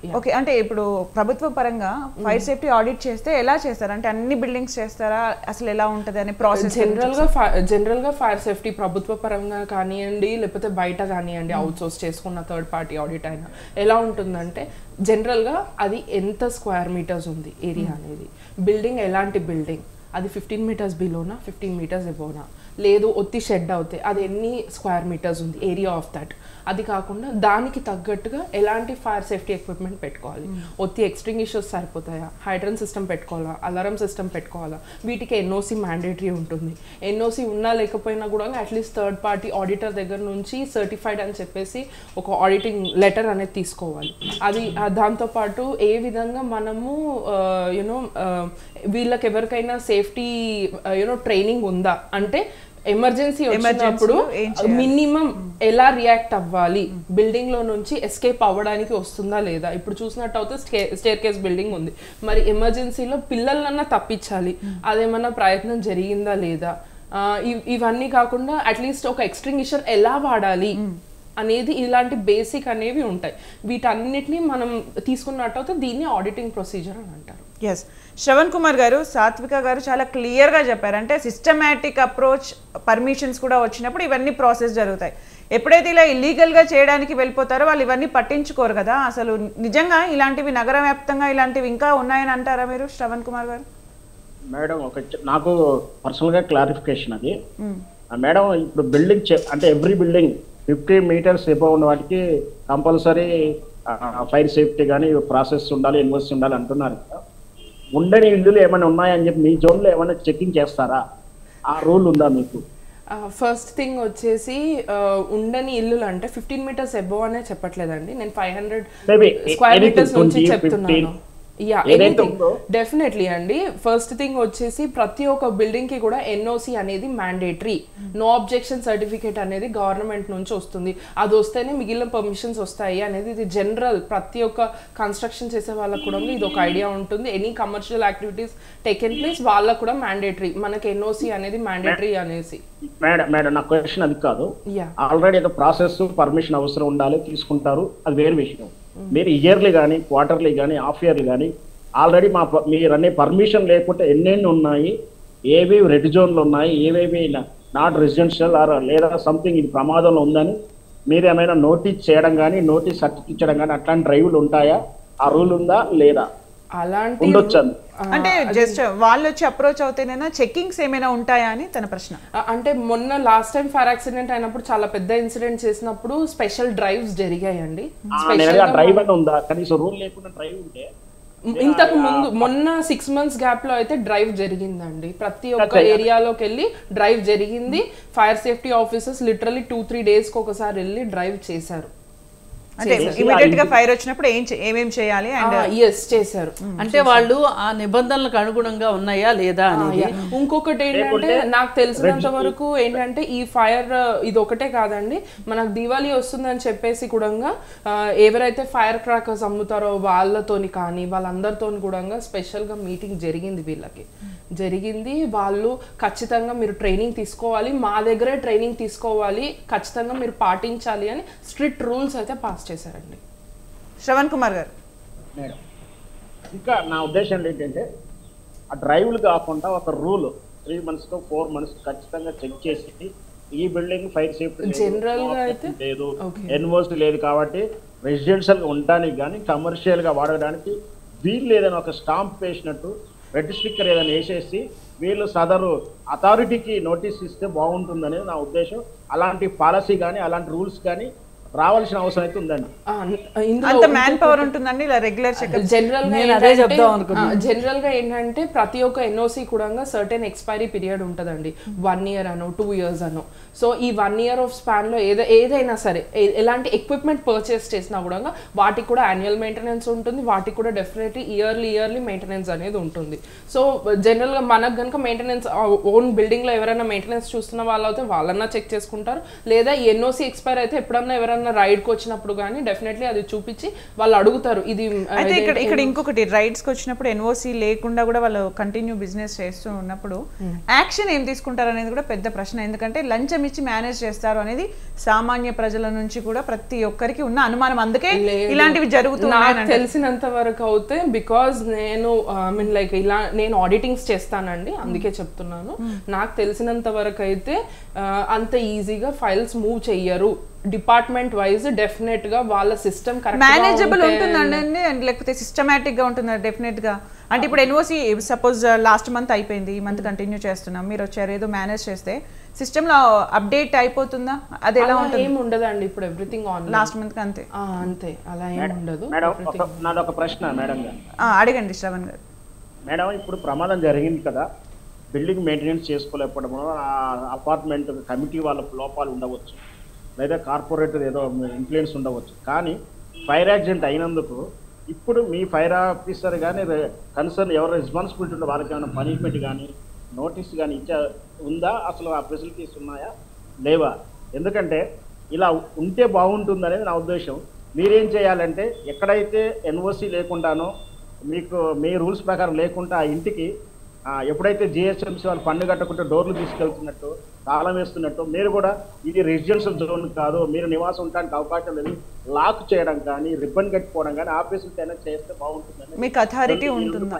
ఓకే అంటే ఇప్పుడు ప్రభుత్వ పరంగా ఫైర్ సేఫ్టీ ఆడిట్ చేస్తే ఎలా చేస్తారు అంటే అన్ని బిల్డింగ్స్ చేస్తారా అసలు ఎలా ఉంటది అనే ప్రాసెస్ జనరల్ గా జనరల్ గా ఫైర్ సేఫ్టీ ప్రభుత్వ పరంగా కానివ్వండి లేకపోతే బయట కానివ్వండి అవుట్ సోర్స్ చేసుకున్న థర్డ్ పార్టీ ఆడిట్ అయినా ఎలా ఉంటుందంటే జనరల్ గా అది ఎంత స్క్వేర్ మీటర్స్ ఉంది ఏరియా అనేది బిల్డింగ్ ఎలాంటి బిల్డింగ్ అది ఫిఫ్టీన్ మీటర్స్ బిలోనా ఫిఫ్టీన్ మీటర్స్ ఎబోనా లేదు ఒత్తి షెడ్ అవుతే అది ఎన్ని స్క్వేర్ మీటర్స్ ఉంది ఏరియా ఆఫ్ దట్ అది కాకుండా దానికి తగ్గట్టుగా ఎలాంటి ఫైర్ సేఫ్టీ ఎక్విప్మెంట్ పెట్టుకోవాలి ఒత్తి ఎక్స్ట్రింగిషర్స్ సరిపోతాయా హైడ్రన్ సిస్టమ్ పెట్టుకోవాలా అలారం సిస్టమ్ పెట్టుకోవాలా వీటికి ఎన్ఓసి మ్యాండేటరీ ఉంటుంది ఎన్ఓసి ఉన్నా లేకపోయినా కూడా అట్లీస్ట్ థర్డ్ పార్టీ ఆడిటర్ దగ్గర నుంచి సర్టిఫైడ్ అని చెప్పేసి ఒక ఆడిటింగ్ లెటర్ అనేది తీసుకోవాలి అది ఆ, దాంతోపాటు ఏ విధంగా మనము యూనో వీళ్ళకి ఎవరికైనా సేఫ్టీ యూనో ట్రైనింగ్ ఉందా అంటే ఎమర్జెన్సీ వచ్చినప్పుడు ఏం చేయాలి? మినిమం ఎలా రియాక్ట్ అవ్వాలి బిల్డింగ్ లో నుంచి ఎస్కేప్ అవ్వడానికి వస్తుందా లేదా ఇప్పుడు చూసినట్టు అయితే స్టేర్ కేస్ బిల్డింగ్ ఉంది మరి ఎమర్జెన్సీలో పిల్లలన్నా తప్పించాలి అదేమన్నా ప్రయత్నం జరిగిందా లేదా ఆ, ఇవ్- ఇవన్నీ కాకుండా అట్లీస్ట్ ఒక ఎక్స్ట్రింగిషన్ ఎలా వాడాలి అనేది ఇలాంటి బేసిక్ అనేవి ఉంటాయి వీటన్నిటిని మనం తీసుకున్నట్టయితే దీన్ని ఆడిటింగ్ ప్రొసీజర్ అని అంటారు ఎస్ శ్రవణ్ కుమార్ గారు సాత్విక గారు చాలా క్లియర్గా చెప్పారు అంటే సిస్టమేటిక్ అప్రోచ్ పర్మిషన్స్ కూడా వచ్చినప్పుడు ఇవన్నీ ప్రాసెస్ జరుగుతాయి ఎప్పుడైతే ఇలా ఇల్లీగల్గా చేయడానికి వెళ్ళిపోతారో వాళ్ళు ఇవన్నీ పట్టించుకోరు కదా అసలు నిజంగా ఇలాంటివి నగర వ్యాప్తంగా ఇలాంటివి ఇంకా ఉన్నాయని అంటారా మీరు శ్రవణ్ కుమార్ గారు మేడం ఒక చి- నాకు పర్సనల్గా క్లారిఫికేషన్ అది ఆ మేడం ఇప్పుడు బిల్డింగ్ అంటే every building fifty meters above ఉన్న వాటికి కంపల్సరీ ఫైర్ సేఫ్టీ కానీ ప్రాసెస్ ఉండాలి ఇన్వెస్ట్ ఉండాలి అంటున్నారు కదా ఉండని ఇల్లులు ఏమైనా ఉన్నాయని చెప్పి మీ జోన్లో ఏమైనా చెకింగ్ చేస్తారా ఆ రూల్ ఉందా మీకు ఫస్ట్ థింగ్ వచ్చేసి ఆ, ఉండని ఇల్లులు అంటే ఫిఫ్టీన్ మీటర్స్ ఎబో అనే చెప్పట్లేదండి నేను five hundred Maybe square anything, meters నుంచి 20, చెప్తున్నాను 15, యా ఏదైతే ఎనీథింగ్ ఉందో. డెఫినెట్లీ అండి ఫస్ట్ థింగ్ వచ్చేసి ప్రతి ఒక్క బిల్డింగ్ కి కూడా ఎన్ఓసి అనేది మ్యాండేటరీ నో అబ్జెక్షన్ సర్టిఫికేట్ అనేది గవర్నమెంట్ నుంచి వస్తుంది అది వస్తేనే మిగిలిన పర్మిషన్స్ వస్తాయి అనేది ఇది జనరల్ ప్రతి ఒక్క కన్స్ట్రక్షన్ చేసే వాళ్ళకు కూడా ఇది ఒక ఐడియా ఉంటుంది any commercial activities taken place వాళ్ళకు కూడా మ్యాండేటరీ మనకి ఎన్ఓసి అనేది మ్యాండేటరీ అనేసి మేడం మేడం నా క్వశ్చన్ అది కాదు యా ఆల్రెడీ ఏదో ప్రాసెస్ పర్మిషన్ అవసరం ఉండాలి తీసుకుంటారు అది వేరే విషయం మీరు ఇయర్లీ కానీ క్వార్టర్లీ కానీ హాఫ్ ఇయర్లీ కానీ ఆల్రెడీ మా ప- మీరు అనే పర్మిషన్ లేకుంటే ఎన్నెన్ని ఉన్నాయి ఏవేవి రెడ్ జోన్లు ఉన్నాయి ఏవేవి నాట్ రెసిడెన్షియల్ ఆర్ లేదా సంథింగ్ ఇది ప్రమాదంలో ఉందని మీరు ఏమైనా నోటీస్ చేయడం కానీ నోటీస్ సర్టిఫికేట్ ఇచ్చడం కానీ అట్లాంటి డ్రైవ్లు ఉంటాయా ఆ రూల్ ఉందా లేదా అలాంటి ఉండొచ్చు అది. అంటే జస్ట్ వాళ్ళు వచ్చి అప్రోచ్ అవుతేనైనా చెక్కింగ్స్ ఏమైనా ఉంటాయా అని తన ప్రశ్న ఆ, అంటే మొన్న లాస్ట్ టైం ఫైర్ యాక్సిడెంట్ అయినప్పుడు చాలా పెద్ద ఇన్సిడెంట్ చేసినప్పుడు స్పెషల్ డ్రైవ్స్ జరిగాయండి ఆ, నేను ఆ డ్రైవ్ అని ఉందా కనీసం రూల్ లేకుండా డ్రైవ్ ఉంటే ఇంతకు ముందు మొన్న సిక్స్ మంత్స్ గ్యాప్ లో అయితే డ్రైవ్ జరిగిందండి ప్రతి ఒక్క ఏరియాలోకి వెళ్ళి డ్రైవ్ జరిగింది fire safety officers literally two three days కి ఒకసారి వెళ్ళి డ్రైవ్ చేశారు అంటే ఇమీడియట్ గా ఫైర్ వచ్చినప్పుడు ఏం చే- ఏమేం చేయాలి అండ్ ఎస్ చేశారు అంటే వాళ్ళు ఆ నిబంధనలకు అనుగుణంగా ఉన్నాయా లేదా అనేది ఇంకొకటి ఏంటంటే నాకు తెలిసినంత వరకు ఏంటంటే ఈ ఫైర్ ఇది ఒకటే కాదండి మనకు దివాళీ వస్తుందని చెప్పేసి కూడా ఎవరైతే ఫైర్ క్రాకర్స్ అమ్ముతారో వాళ్ళతోని కానీ వాళ్ళందరితోని కూడా స్పెషల్ గా మీటింగ్ జరిగింది వీళ్ళకి జరిగింది వాళ్ళు ఖచ్చితంగా మీరు ట్రైనింగ్ తీసుకోవాలి మా దగ్గరే ట్రైనింగ్ తీసుకోవాలి ఖచ్చితంగా మీరు పాటించాలి అని స్ట్రిక్ట్ రూల్స్ అయితే పాస్ చేశారండి శ్రవణ్ కుమార్ గారు మేడం ఇంకా నా ఉద్దేశం ఏంటంటే ఆ డ్రైవ్లు కాకుండా ఒక రూల్ త్రీ మంత్స్ తో ఫోర్ మంత్స్ ఖచ్చితంగా చెక్ చేసి ఈ బిల్డింగ్ ఫైర్ సేఫ్టీ General గా అయితే- లేదు Okay. ఎన్ఓసి లేదు కాబట్టి రెసిడెన్షియల్ గా ఉండడానికి కానీ కమర్షియల్ గా వాడడానికి వీళ్ళు ఏదైనా ఒక స్టాంప్ వేసినట్టు రెడ్ స్టిక్కర్ ఏదైనా వేసేసి వీళ్ళు సదరు అథారిటీకి నోటీస్ ఇస్తే బాగుంటుందనేది నా ఉద్దేశం అలాంటి పాలసీ కానీ అలాంటి రూల్స్ కానీ రావాల్సిన అవసరం అయితే ఉందండి ఆ, ఇందులో అంత మ్యాన్ పవర్ ఉంటుందండి ఇలా రెగ్యులర్ చెకప్ జనరల్ గా నేను అదే ఏంటంటే- చెప్దాం అనుకున్నా. ఆ, జనరల్ గా ఏంటంటే ప్రతి ఒక్క ఎన్ఓసి కూడా సర్టెన్ ఎక్స్పైరీ పీరియడ్ ఉంటదండి వన్ ఇయర్ అనో టూ ఇయర్స్ అనో సో ఈ వన్ ఇయర్ ఆఫ్ స్పాన్ లో ఏదో ఏదైనా సరే ఏ- ఎలాంటి ఎక్విప్మెంట్ పర్చేస్ చేసినా కూడా వాటికి కూడా యాన్యువల్ మెయింటెనెన్స్ ఉంటుంది వాటికి కూడా డెఫినెట్లీ ఇయర్లీ ఇయర్లీ మెయింటెనెన్స్ అనేది ఉంటుంది సో జనరల్ గా మనకు కనుక మెయింటెనెన్స్ ఓన్ బిల్డింగ్ లో ఎవరైనా మెయింటెనెన్స్ చూస్తున్న వాళ్ళు అయితే వాళ్ళన్నా చెక్ చేసుకుంటారు లేదా ఎన్ఓసి ఎక్స్పైర్ అయితే ఎప్పుడన్నా ఎవరైనా ఎక్కడన్నా రైడ్కి వచ్చినప్పుడు కానీ డెఫినెట్లీ అది చూపించి వాళ్ళు అడుగుతారు ఇది ఆ, అయితే ఇక్కడ ఇదేంటి? ఇక్కడ ఇంకొకటి రైడ్స్కి వచ్చినప్పుడు ఎన్ఓసి లేకుండా కూడా వాళ్ళు కంటిన్యూ బిజినెస్ చేస్తూ ఉన్నప్పుడు యాక్షన్ ఏం తీసుకుంటారు అనేది కూడా పెద్ద ప్రశ్న ఎందుకంటే లంచం ఇచ్చి మేనేజ్ చేస్తారు అనేది సామాన్య ప్రజల నుంచి కూడా ప్రతి ఒక్కరికి ఉన్న అనుమానం అందుకే లేదు. ఇలాంటివి జరుగుతూ నాకు ఉన్నాయని తెలిసినంత వరకు అయితే బికాజ్ నేను ఐ మీన్ లైక్ ఇలా నేను ఆడిటింగ్స్ చేస్తానండి అందుకే చెప్తున్నాను నాకు తెలిసినంత వరకు అయితే ఆ, అంత ఈజీగా ఫైల్స్ మూవ్ చెయ్యరు డిపార్ట్మెంట్ వైజ్ డెఫినెట్ గా వాళ్ళ సిస్టమ్ మేనేజబుల్ ఉంటుందండి అండ్ లేకపోతే సిస్టమేటిక్ గా ఉంటుందా డెఫినెట్ గా అంటే ఇప్పుడు ఎన్ఓసి సపోజ్ లాస్ట్ మంత్ అయిపోయింది ఈ మంత్ కంటిన్యూ చేస్తున్నాం మీరు వచ్చారు ఏదో మేనేజ్ చేస్తే సిస్టమ్ లో అప్డేట్ అయిపోతుందా అది ఎలా ఉంటుంది ఏం ఉండదండి ఇప్పుడు ఎవ్రీథింగ్ ఆన్ లాస్ట్ మంత్ కి అంతే అంతే అలా ఏం ఉండదు మేడం ఒక నాది ఒక ప్రశ్న మేడం గారు ఆ, అడగండి శ్రవణ్ గారు మేడం ఇప్పుడు ప్రమాదం జరిగింది కదా బిల్డింగ్ మెయింటెనెన్స్ చేసుకోలేకపోవడం అపార్ట్మెంట్ కమిటీ వాళ్ళ లోపాలు ఉండవచ్చు లేదా కార్పొరేట్ ఏదో ఇన్ఫ్లుయెన్స్ ఉండవచ్చు కానీ ఫైర్ యాక్సిడెంట్ అయినందుకు ఇప్పుడు మీ ఫైర్ ఆఫీసర్ కానీ కన్సర్న్ ఎవరు రెస్పాన్సిబిలిటీ ఉందో వాళ్ళకి ఏమైనా పనిష్మెంట్ కానీ నోటీస్ కానీ ఇచ్చా ఉందా అసలు ఆ ఫెసిలిటీస్ ఉన్నాయా లేవా ఎందుకంటే ఇలా ఉంటే బాగుంటుందనేది నా ఉద్దేశం మీరేం చేయాలంటే ఎక్కడైతే ఎన్ఓసి లేకుండానో మీకు మీ రూల్స్ ప్రకారం లేకుండా ఆ ఇంటికి ఆ, ఎప్పుడైతే జిహెచ్ఎంసీ వాళ్ళు పన్ను కట్టకుండా డోర్లు తీసుకెళ్తున్నట్టు తాళం వేస్తున్నట్టు మీరు కూడా ఇది రెసిడెన్షియల్ జోన్ కాదు మీరు నివాసం ఉండడానికి అవకాశం లేదు లాక్ చేయడం కానీ రిబ్బన్ కట్టుకోవడం కానీ ఆఫీసులు అయినా చేస్తే బాగుంటుందని మీకు అథారిటీ ఉంటుందా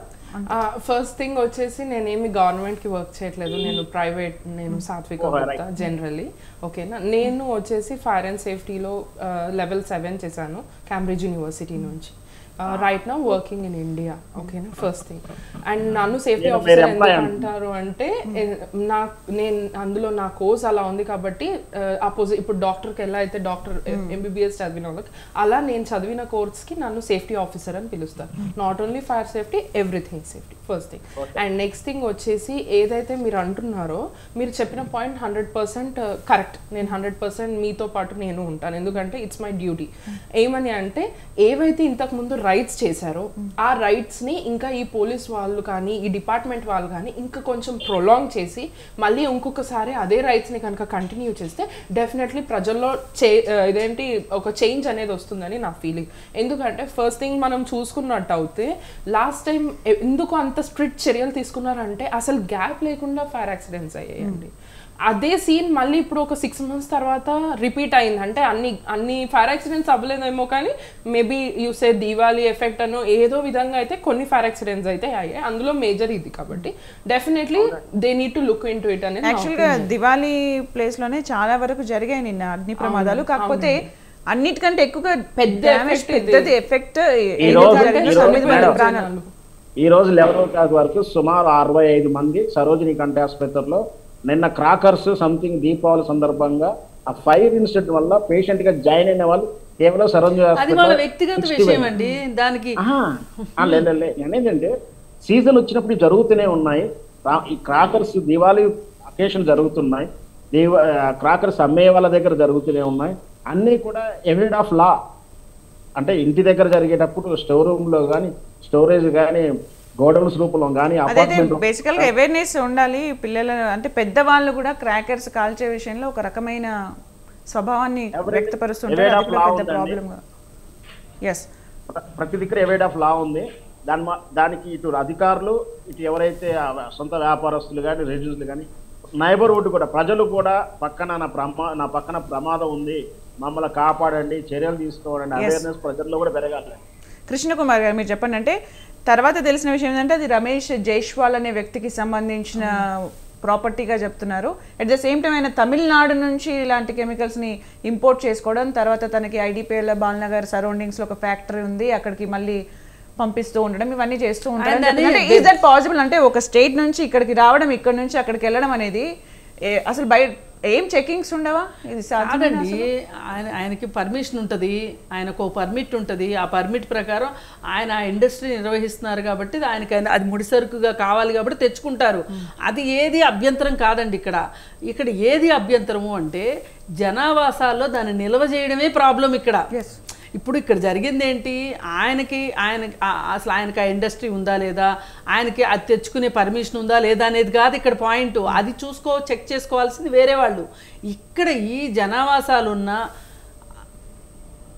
ఫస్ట్ థింగ్ వచ్చేసి నేనేమి గవర్నమెంట్ కి వర్క్ చేయట్లేదు నేను ప్రైవేట్ నేను సాత్విక Oh, right. గుప్తా జనరలీ ఓకేనా నేను వచ్చేసి ఫైర్ అండ్ సేఫ్టీలో లెవెల్ సెవెన్ చేశాను క్యాంబ్రిడ్జ్ యూనివర్సిటీ నుంచి రైట్ నా వర్కింగ్ ఇన్ ఇండియా ఓకేనా ఫస్ట్ థింగ్ అండ్ నన్ను సేఫ్టీ మీరు- ఆఫీసర్ మీరు ఎందుకు employee అంటారు అంటే ఏ- నా నేను అందులో నా కోర్స్ అలా ఉంది కాబట్టి అపోజిట్ ఇప్పుడు డాక్టర్కి ఎలా అయితే డాక్టర్ ఎంబీబీఎస్ చదివిన వాళ్ళకి అలా నేను చదివిన కోర్స్కి నన్ను సేఫ్టీ ఆఫీసర్ అని పిలుస్తారు not only fire safety everything safety first thing and next thing వచ్చేసి ఏదైతే మీరు అంటున్నారో మీరు చెప్పిన పాయింట్ హండ్రెడ్ పర్సెంట్ కరెక్ట్ నేను హండ్రెడ్ పర్సెంట్ మీతో పాటు నేను ఉంటాను ఎందుకంటే ఇట్స్ మై డ్యూటీ ఏమని అంటే ఏవైతే ఇంతకు ముందు రైట్స్ చేశారో ఆ రైట్స్ ని ఇంకా ఈ పోలీస్ వాళ్ళు కానీ ఈ డిపార్ట్మెంట్ వాళ్ళు కానీ ఇంకా కొంచెం ప్రొలాంగ్ చేసి మళ్ళీ ఇంకొకసారి అదే రైట్స్ ని కనుక కంటిన్యూ చేస్తే డెఫినెట్లీ ప్రజల్లో చే ఆ, ఇదేంటి ఒక చేంజ్ అనేది వస్తుందని నా ఫీలింగ్ ఎందుకంటే ఫస్ట్ థింగ్ మనం చూసుకున్నట్టు అయితే లాస్ట్ టైం ఎందుకు అంత స్ట్రిక్ట్ చర్యలు తీసుకున్నారంటే అసలు గ్యాప్ లేకుండా ఫైర్ యాక్సిడెంట్స్ అయ్యాయండి అదే సీన్ మళ్ళీ ఇప్పుడు ఒక సిక్స్ మంత్స్ తర్వాత రిపీట్ అయింది అంటే అన్ని అన్ని ఫైర్ యాక్సిడెంట్స్ అవ్వలేదేమో కానీ మేబీ యూసే దీవాలి ఎఫెక్ట్ అనో ఏదో విధంగా అయితే కొన్ని ఫైర్ యాక్సిడెంట్స్ అయితే అయ్యాయి అందులో మేజర్ ఇది కాబట్టి definitely they need to look in to it అనేది నా యాక్చువల్ గా దివాళీ ప్లేస్ లోనే చాలా వరకు జరిగాయి నిన్న అగ్ని ప్రమాదాలు కాకపోతే అన్నిటికంటే ఎక్కువగా పెద్ద damage, effect ఇది. పెద్దది ఎఫెక్ట్ ఈ రోజు- జరిగిన ఈ రోజు తొమ్మిది మంది మేడం. ప్రాణాలు ఈ రోజు లెవెన్ క్లాక్ వరకు సుమారు అరవై ఐదు మంది సరోజిని కంటి ఆసుపత్రిలో నిన్న క్రాకర్స్ సంథింగ్ దీపావళి సందర్భంగా ఆ ఫైర్ ఇన్సిడెంట్ వల్ల పేషెంట్ గా జాయిన్ అయిన వాళ్ళు కేవలం సరోజిని అది hospital వాళ్ళ లో వ్యక్తిగత 60 విషయం అండి దానికి ఆహా. ఆ, లే, లే, లే. నేనేంటంటే సీజన్ వచ్చినప్పుడు ఇవి జరుగుతూనే ఉన్నాయి రా- ఈ క్రాకర్స్ దివాళీ అకేషన్ జరుగుతున్నాయి దీవ క్రాకర్స్ అమ్మే వాళ్ళ దగ్గర జరుగుతూనే ఉన్నాయి అన్నీ కూడా ఎవిడెంట్ ఆఫ్ లా అంటే ఇంటి దగ్గర జరిగేటప్పుడు స్టోర్ రూమ్ లో కానీ స్టోరేజ్ కానీ గోడౌన్స్ రూపంలో కానీ అదైతే అపార్ట్మెంట్ బేసికల్ గా అవేర్నెస్ ఉండాలి పిల్లల అంటే పెద్దవాళ్ళు కూడా క్రాకర్స్ కాల్చే విషయంలో ఒక రకమైన స్వభావాన్ని Every- వ్యక్తపరుస్తుంటారు aware అది of కూడా law పెద్ద ఉందండి. ప్రాబ్లం ఎస్ ప్రతి దగ్గర ఎవేడ్ ఆఫ్ లా ఉంది దాని మ- దానికి ఇటు అధికారులు ఇటు ఎవరైతే ఆ సొంత వ్యాపారస్తులు కానీ రెసిడెన్స్లు కానీ నైబర్హుడ్ కూడా ప్రజలు కూడా పక్కన నా ప్రమా నా పక్కన ప్రమాదం ఉంది మమ్మల్ని కాపాడండి చర్యలు తీసుకోవాలండి Yes. అవేర్నెస్ ప్రజల్లో కూడా పెరగాలి కృష్ణకుమార్ గారు మీరు చెప్పండి అంటే తర్వాత తెలిసిన విషయం ఏంటంటే అది రమేష్ జైష్వాల్ అనే వ్యక్తికి సంబంధించిన ప్రాపర్టీగా చెప్తున్నారు అట్ ద సేమ్ టైం ఆయన తమిళనాడు నుంచి ఇలాంటి కెమికల్స్ ని ఇంపోర్ట్ చేసుకోవడం తర్వాత తనకి ఐడిపిఎల్ బాల్నగర్ సరౌండింగ్స్ లో ఒక ఫ్యాక్టరీ ఉంది అక్కడికి మళ్ళీ పంపిస్తూ ఉండడం ఇవన్నీ చేస్తూ ఉంటారు And అని- అంటే ఈజ్ దట్ పాసిబుల్ అంటే ఒక స్టేట్ నుంచి ఇక్కడికి రావడం ఇక్కడ నుంచి అక్కడికి వెళ్ళడం అనేది ఏ- అసలు బయట ఏం చెకింగ్స్ ఉండవా ఇది సాధ్యమేనా కాదండి ఆయన ఆయనకి పర్మిషన్ ఉంటుంది ఆయనకు పర్మిట్ ఉంటుంది ఆ పర్మిట్ ప్రకారం ఆయన ఆ ఇండస్ట్రీ నిర్వహిస్తున్నారు కాబట్టి ఆయనకి ఆయన- అది ముడిసరుకుగా కావాలి కాబట్టి తెచ్చుకుంటారు అది ఏది అభ్యంతరం కాదండి ఇక్కడ ఇక్కడ ఏది అభ్యంతరము అంటే జనావాసాల్లో దాన్ని నిల్వ చేయడమే ప్రాబ్లం ఇక్కడ Yes. ఇప్పుడు ఇక్కడ జరిగింది ఏంటి ఆయనకి ఆయన ఆ- అసలు ఆయనకి ఆ ఇండస్ట్రీ ఉందా లేదా ఆయనకి అది తెచ్చుకునే పర్మిషన్ ఉందా లేదా అనేది కాదు ఇక్కడ పాయింట్ అది చూసుకో చెక్ చేసుకోవాల్సింది వేరే వాళ్ళు ఇక్కడ ఈ జనావాసాలు ఉన్న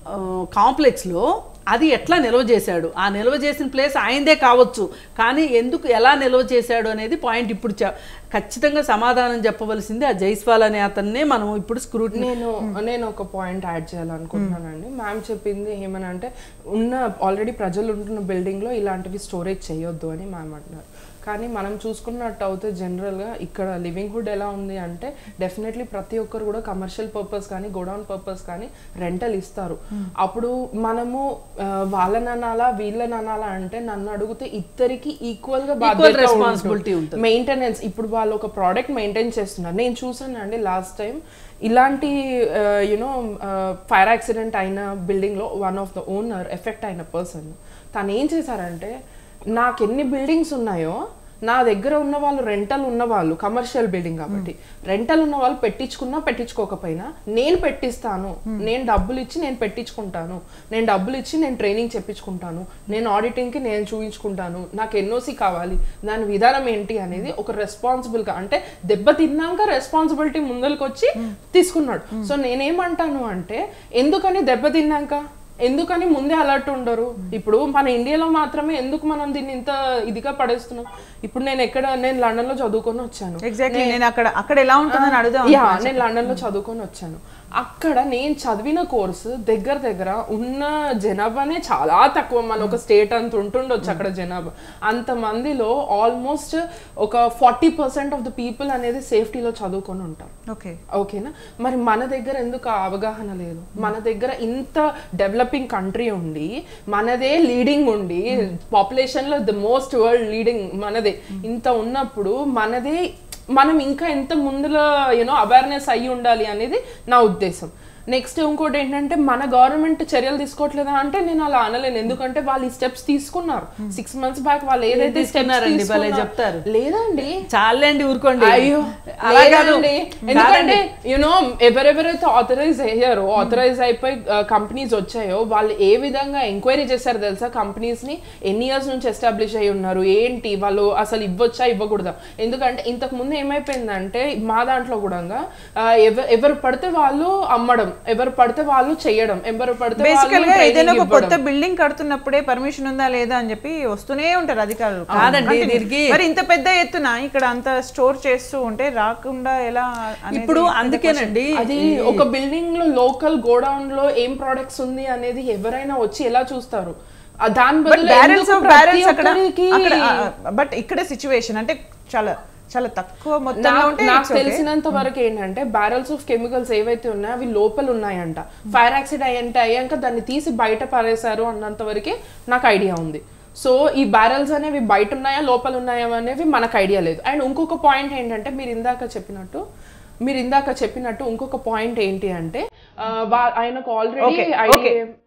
కాంప్లెక్స్లో అది ఎట్లా నిల్వ చేశాడు ఆ నిల్వ చేసిన ప్లేస్ ఆయనదే కావచ్చు కానీ ఎందుకు ఎలా నిల్వ చేశాడు అనేది పాయింట్ ఇప్పుడు చె- ఖచ్చితంగా సమాధానం చెప్పవలసింది ఆ జైస్వాల్ అనే అతన్నే మనం ఇప్పుడు స్క్రూటినీ నేను నేను ఒక పాయింట్ యాడ్ చేయాలనుకుంటున్నానండి మ్యామ్ చెప్పింది ఏమనంటే ఉన్న ఆల్రెడీ ప్రజలు ఉంటున్న building లో ఇలాంటివి స్టోరేజ్ చేయొద్దు అని మ్యామ్ అంటున్నారు కానీ మనం చూసుకున్నట్టు అయితే జనరల్గా ఇక్కడ లివింగ్ హుడ్ ఎలా ఉంది అంటే డెఫినెట్లీ ప్రతి ఒక్కరు కూడా కమర్షియల్ పర్పస్ కానీ గోడౌన్ పర్పస్ కానీ రెంటల్ ఇస్తారు అప్పుడు మనము ఆ, వాళ్ళని అనాలా వీళ్ళని అనాలా అంటే నన్ను అడిగితే ఇద్దరికి ఈక్వల్ గా బాధ్యత responsibility ఉంటుంది. మెయింటెనెన్స్ ఇప్పుడు వాళ్ళు ఒక ప్రోడక్ట్ మెయింటైన్ చేస్తున్నారు నేను చూసాను అండి లాస్ట్ టైం ఇలాంటి యునో ఫైర్ యాక్సిడెంట్ అయిన బిల్డింగ్లో one of the owner effect అయిన పర్సన్ తను ఏం చేశారంటే నాకు ఎన్ని బిల్డింగ్స్ ఉన్నాయో నా దగ్గర ఉన్న వాళ్ళు రెంటల్ ఉన్న వాళ్ళు కమర్షియల్ బిల్డింగ్ కాబట్టి రెంటల్ ఉన్న వాళ్ళు పెట్టించుకున్నా పెట్టించుకోకపోయినా నేను పెట్టిస్తాను నేను డబ్బులు ఇచ్చి నేను పెట్టించుకుంటాను నేను డబ్బులు ఇచ్చి నేను ట్రైనింగ్ చెప్పించుకుంటాను నేను ఆడిటింగ్కి నేను చూపించుకుంటాను నాకు ఎన్ఓసి కావాలి దాని విధానం ఏంటి అనేది ఒక రెస్పాన్సిబుల్గా అంటే దెబ్బ తిన్నాక రెస్పాన్సిబిలిటీ ముందరికి వచ్చి తీసుకున్నాడు సో నేనేమంటాను అంటే ఎందుకని దెబ్బ తిన్నాక ఎందుకని ముందే అలర్ట్ ఉండరు ఇప్పుడు మన ఇండియాలో మాత్రమే ఎందుకు మనం దీన్ని ఇంత ఇదిగా పడేస్తున్నాం ఇప్పుడు నేను ఎక్కడ నేను లండన్ లో చదువుకొని వచ్చాను ఎగ్జాక్ట్లీ నేను అక్కడ అక్కడ ఎలా ఉంటుందని అడుగుదాం యా నేను లండన్ లో చదువుకొని వచ్చాను అక్కడ నేను చదివిన కోర్సు దగ్గర దగ్గర ఉన్న జనాభానే చాలా తక్కువ మన ఒక స్టేట్ అంత ఉంటుండొచ్చు అక్కడ జనాభా అంత మందిలో ఆల్మోస్ట్ ఒక forty percent of the people అనేది సేఫ్టీలో చదువుకొని ఉంటారు ఓకే ఓకేనా మరి మన దగ్గర ఎందుకు ఆ అవగాహన లేదు మన దగ్గర ఇంత డెవలపింగ్ కంట్రీ ఉండి మనదే లీడింగ్ ఉండి పాపులేషన్ లో ద మోస్ట్ వరల్డ్ లీడింగ్ మనదే ఇంత ఉన్నప్పుడు మనదే మనం ఇంకా ఎంత ముందులో యూనో అవేర్నెస్ అయ్యి ఉండాలి అనేది నా ఉద్దేశం నెక్స్ట్ ఇంకోటి ఏంటంటే మన గవర్నమెంట్ చర్యలు తీసుకోవట్లేదా అంటే నేను అలా అనలేను ఎందుకంటే వాళ్ళు ఈ స్టెప్స్ తీసుకున్నారు సిక్స్ మంత్స్ బ్యాక్ వాళ్ళు ఏదైతే steps తీసుకున్నారండి? భలే తీసుకున్నారో- చెప్తారు. లేదండి చాలండి ఊరుకోండి అయ్యో అలా కాదు లేదండి. ఎందుకంటే యునో ఎవరెవరైతే ఆథరైజ్ అయ్యారో ఆథరైజ్ అయిపోయి కంపెనీస్ వచ్చాయో వాళ్ళు ఏ విధంగా ఎంక్వైరీ చేశారు తెలుసా కంపెనీస్ ని ఎన్ని ఇయర్స్ నుంచి ఎస్టాబ్లిష్ అయ్యి ఉన్నారు ఏంటి వాళ్ళు అసలు ఇవ్వచ్చా ఇవ్వకూడదా ఎందుకంటే ఇంతకు ముందు ఏమైపోయిందంటే మా దాంట్లో కూడా ఎవరు ఎవరు పడితే వాళ్ళు అమ్మడం ఎవరు పడితే వాళ్ళు చేయడం ఎవరు పడితే వాళ్ళు బేసికల్ గా training ఏదైనా ఒక ఇవ్వడం. కొత్త బిల్డింగ్ కడుతున్నప్పుడే పర్మిషన్ ఉందా లేదా అని చెప్పి వస్తూనే ఉంటారు అధికారులు కాదండి, Continue. దీనికి- మరి ఇంత పెద్ద ఎత్తున ఇక్కడ అంత స్టోర్ చేస్తూ ఉంటే రాకుండా ఎలా అనేది ఇప్పుడు అందుకేనండి అది ఒక బిల్డింగ్ లో లోకల్ గోడౌన్ లో ఏం ప్రొడక్ట్స్ ఉంది అనేది ఎవరైనా వచ్చి ఎలా చూస్తారు ఆ దాని బట్ బదులు బ్యారెల్స్ ఎందుకు ఆఫ్ ప్రతి బ్యారెల్స్ అక్కడ ఒక్కరికి- అక్కడ బట్ ఇక్కడ సిచ్యువేషన్ అంటే చాలా చాలా తక్కువ మొత్తంలో నాకు ఉంటే నాకు it's okay. తెలిసినంత వరకు ఏంటంటే బ్యారల్స్ ఆఫ్ కెమికల్స్ ఏవైతే ఉన్నాయో అవి లోపల ఉన్నాయంట ఫైర్ యాక్సిడెంట్ అయ్యంటే అయ్యాక దాన్ని తీసి బయట పారేశారు అన్నంత వరకే నాకు ఐడియా ఉంది సో ఈ బ్యారల్స్ అనేవి బయట ఉన్నాయా లోపల ఉన్నాయా అనేవి మనకు ఐడియా లేదు అండ్ ఇంకొక పాయింట్ ఏంటంటే మీరు ఇందాక చెప్పినట్టు మీరు ఇందాక చెప్పినట్టు ఇంకొక పాయింట్ ఏంటి అంటే ఆ, వా- ఆయనకు ఆల్రెడీ Okay, okay. ఐడియా